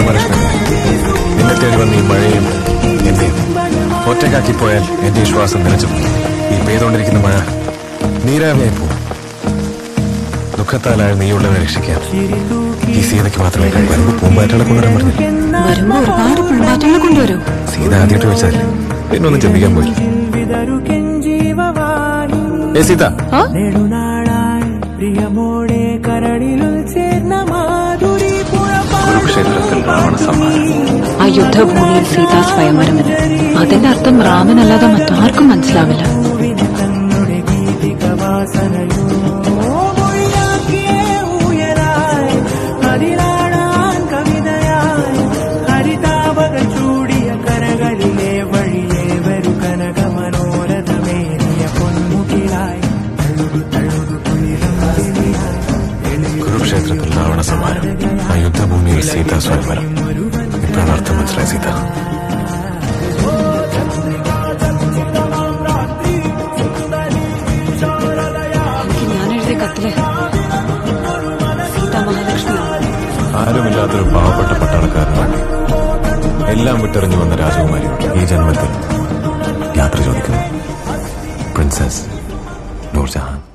മനുഷ്യനല്ലേ നിന്നെ തേടി വന്ന ഈ മഴയും എന്നെയും ഒറ്റക്കാക്കി പോയാൽ എന്റെ ഈ ശ്വാസം നിലച്ചു പോകും ഈ പെയ്തുകൊണ്ടിരിക്കുന്ന മഴ നീരാവിയായി പോകും ദുഃഖത്താലായ നീയുള്ളവരെ രക്ഷിക്കാൻ ഈ സീതയ്ക്ക് മാത്രമേ കഴിയൂ വരുമ്പോ പൂമ്പാറ്റകളെ കൊണ്ടുവരാൻ പറഞ്ഞു വരുമ്പോ ഒരുപാട് പുൽമാറ്റങ്ങൾ കൊണ്ടുവരൂ സീത ആദ്യമായിട്ട് വെച്ചതല്ലേ പിന്നെ ഒന്നും ചിന്തിക്കാൻ പോയി ഏ സീത ആ? നെടുനാളായി പ്രിയമോടെ കരളിലുൾ ചേർന്ന മാധുരി കുരുക്ഷേത്രത്തിൽ രാവണ സംഹാരം ആ യുദ്ധഭൂമിയിൽ സീതാ സ്വയംവരമെന്ന് അതിന്റെ അർത്ഥം രാമനല്ലാതെ മറ്റാർക്കും മനസ്സിലാവില്ല പൂവിന് തന്നുടെ ഗീതിക വാസനയോ മൊഴിയാക്കിയേ ഉയരായി അതിലാടാൻ കവിതയായി ഹരിതാപകൾ ചൂടിയ കരകളിലെ വഴിയേ വരു കനക മനോരഥമേറിയ പൊന്മുകിലായി തഴുകു തഴുകു കുളിരം കുരുക്ഷേത്രത്തിൽ രാവണ സംഹാരം ആ യുദ്ധഭൂമിയിൽ സീത സ്വയംവരം ഇപ്പോഴാണ് അർത്ഥം മനസ്സിലായി സീത എനിക്ക് ഞാൻ എഴുതിയ കത്തില് സീതാ മഹാലക്ഷ്മിയാണ് ആരുമില്ലാത്തൊരു പാവപ്പെട്ട പട്ടാളക്കാരനാണ് എല്ലാം വിട്ടെറിഞ്ഞു വന്ന രാജകുമാരിയോട് ഈ ജന്മത്തിൽ യാത്ര ചോദിക്കുന്നു പ്രിൻസസ് നൂർജഹാൻ